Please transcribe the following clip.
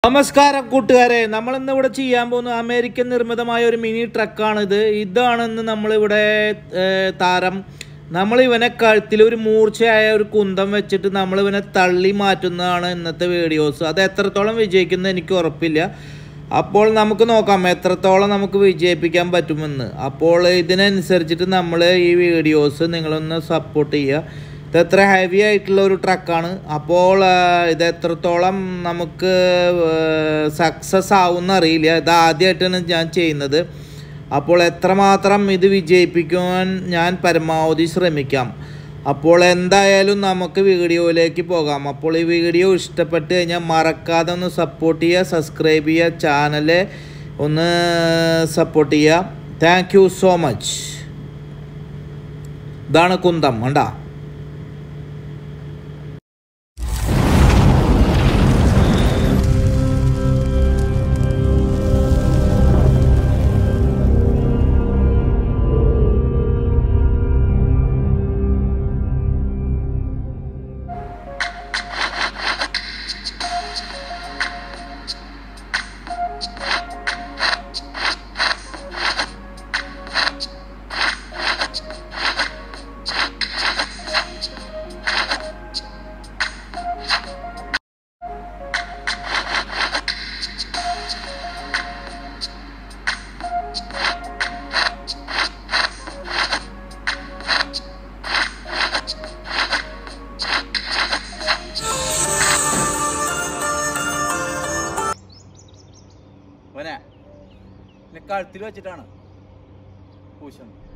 നമസ്കാരം കൂട്ടുകാരെ നമ്മൾ ഇന്ന് ഇവിടെ ചെയ്യാൻ പോകുന്ന അമേരിക്കൻ നിർമ്മിതമായ ഒരു മിനി ട്രക്കാണിത് ഇതാണെന്ന് നമ്മളിവിടെ ഏഹ്, താരം നമ്മൾ ഇവനെ കഴുത്തിൽ ഒരു മൂർച്ചയായ ഒരു കുന്തം വെച്ചിട്ട് നമ്മൾ ഇവനെ തള്ളി മാറ്റുന്നതാണ് ഇന്നത്തെ വീഡിയോസ് അത് എത്രത്തോളം വിജയിക്കുന്നത് എനിക്ക് ഉറപ്പില്ല അപ്പോൾ നമുക്ക് നോക്കാം എത്രത്തോളം നമുക്ക് വിജയിപ്പിക്കാൻ പറ്റുമെന്ന് അപ്പോൾ ഇതിനനുസരിച്ചിട്ട് നമ്മൾ ഈ വീഡിയോസ് നിങ്ങളൊന്ന് സപ്പോർട്ട് ചെയ്യുക ഇത് എത്ര ഹെവി ആയിട്ടുള്ള ഒരു ട്രക്കാണ് അപ്പോൾ ആ, ഇത് എത്രത്തോളം നമുക്ക് സക്സസ് ആവുമെന്ന് അറിയില്ല ഇത് ആദ്യമായിട്ടാണ് ഞാൻ ചെയ്യുന്നത് അപ്പോൾ എത്രമാത്രം ഇത് വിജയിപ്പിക്കുവാൻ ഞാൻ പരമാവധി ശ്രമിക്കാം അപ്പോൾ എന്തായാലും നമുക്ക് വീഡിയോയിലേക്ക് പോകാം അപ്പോൾ ഈ വീഡിയോ ഇഷ്ടപ്പെട്ട് കഴിഞ്ഞാൽ മറക്കാതെ ഒന്ന് സപ്പോർട്ട് ചെയ്യുക സബ്സ്ക്രൈബ് ചെയ്യുക ചാനൽ ഒന്ന് സപ്പോർട്ട് ചെയ്യുക താങ്ക് യു സോ മച്ച് ഇതാണ് കുന്തം കണ്ടാ കഴുത്തിൽ വെച്ചിട്ടാണ് പൂശുന്നത്